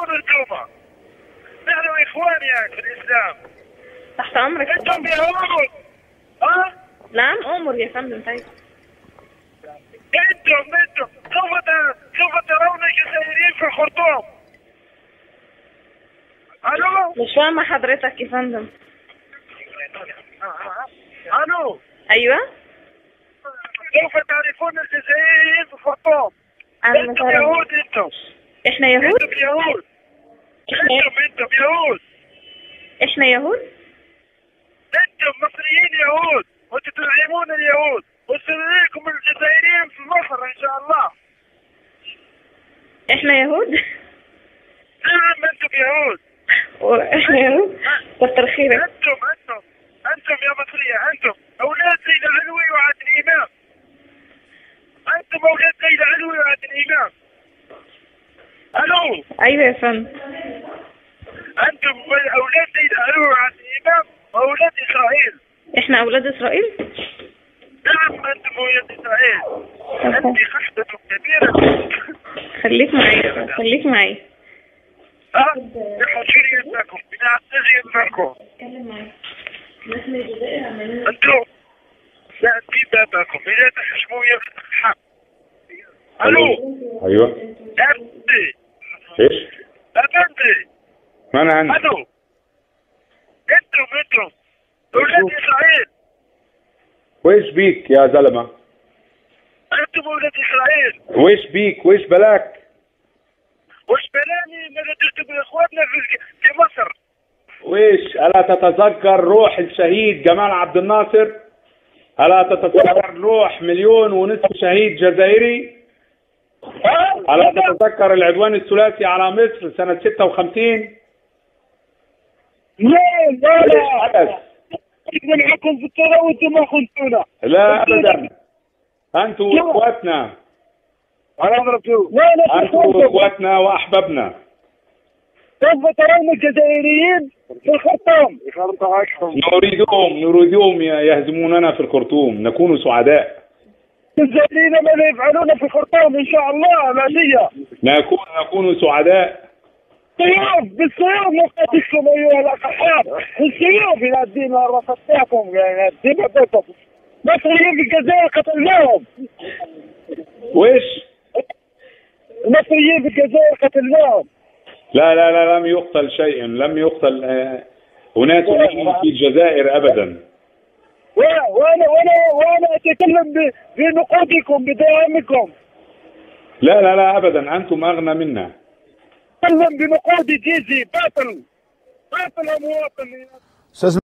يهود انتم نحن اخوان يعني في الاسلام تحت امرك انتم يهود ها نعم امر يا فندم طيب انتم انتم سوف ت- سوف ترون الجزائريين في الخرطوم الو مش فاهمه حضرتك يا فندم الو ايوه سوف تعرفون الجزائريين في الخرطوم انا انتم مثلا يهود انتم احنا يهود انتم يهود انتم انتم يهود احنا يهود انتم مصريين يهود وتدعمون اليهود وسنريكم الجزائريين في مصر ان شاء الله احنا يهود نعم انتم يهود واحنا يهود كتر خيرك انتم انتم انتم يا مصرية انتم اولاد سيد العلوي وعادل امام انتم اولاد سيد العلوي وعادل امام الو ايوه يا فندم انتم اولاد سيد العلوي وعادل امام واولاد اسرائيل احنا اولاد اسرائيل نعم انتم اولاد اسرائيل انت خشبة كبيرة خليك معايا خليك معايا ها يحشري يدكم بنعتزي يدكم اتكلم معايا احنا الجزائر عمالين انتم لا في بابكم اذا تحشموا يا الحق الو ايوه ابنتي ايش؟ ابنتي ما انا عندي الو انتم انتم اولاد اسرائيل ويش بيك يا زلمه؟ انتم اولاد اسرائيل ويش بيك؟ ويش بلاك؟ وش بلاني ماذا درتوا باخواننا في في مصر ويش ألا تتذكر روح الشهيد جمال عبد الناصر؟ ألا تتذكر روح مليون ونصف شهيد جزائري؟ ها؟ ألا تتذكر العدوان الثلاثي على مصر سنة 56؟ لا لا ويش لا حدث؟ نلعبكم في الترى وانتم ما خنتونا لا أبدا أنتم إخواتنا انا ضربتوه لا لا أنتم إخواتنا وأحبابنا سوف ترون الجزائريين في الخرطوم يخرطوا نريدهم نريدهم يهزموننا في الخرطوم نكون سعداء الجزائريين ماذا يفعلون في الخرطوم ان شاء الله العشيه نكون نكون سعداء سيوف بالسيوف نقاتلكم ايها الاخوان بالسيوف الى الدين رفضتكم يعني الدين عطيتكم مصريين في الجزائر قتلناهم ويش المصريين في الجزائر قتلناهم لا لا لا لم يقتل شيء لم يقتل آه، أناس منهم في الجزائر أبدا وانا وانا وانا, وأنا اتكلم ب- بنقودكم بدعمكم لا لا لا أبدا أنتم أغنى منا اتكلم بنقود جيزي باطل باطل يا مواطن استاذ